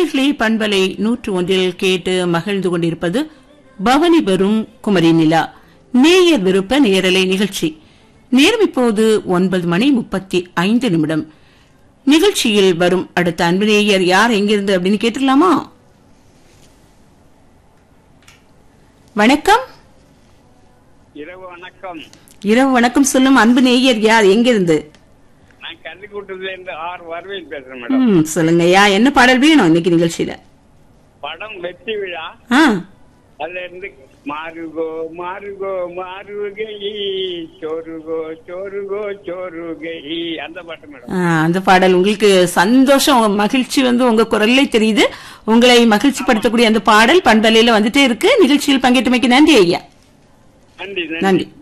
நேர்களை பண்பலை நூற்று ஒன்றில் கேட்டு மகிழ்ந்து கொண்டிருப்பது பவனி வரும் குமரி நிலா நேயர் விருப்ப நேரலை நிகழ்ச்சி நேரம் இப்போது ஒன்பது மணி முப்பத்தி ஐந்து நிமிடம் நிகழ்ச்சியில் வரும் அடுத்த அன்பு நேயர் யார் எங்கிருந்து அப்படின்னு கேட்டுக்கலாமா வணக்கம் இரவு வணக்கம் இரவு வணக்கம் சொல்லும் அன்பு நேயர் யார் எங்கிருந்து நான் கள்ளிக்கூட்டத்துல இருந்து ஆர் வரவேல் பேசுறேன் மேடம் ம் சொல்லுங்கய்யா என்ன பாடல் வேணும் இன்னைக்கு நிகழ்ச்சியில படம் வெற்றி விழா ஆ அதுல இருந்து மாறுகோ மாறுகோ மாறுகை சோறுகோ சோறுகோ சோறுகை அந்த பாட்டு மேடம் ஆ, அந்த பாடல் உங்களுக்கு சந்தோஷம் உங்க மகிழ்ச்சி வந்து உங்க குரல்ல தெரியுது உங்களை மகிழ்ச்சி படுத்தக்கூடிய அந்த பாடல் பண்பலையில வந்துட்டே இருக்கு நிகழ்ச்சியில் பங்கேற்றமைக்கு நன்றி ஐயா நன்றி நன்றி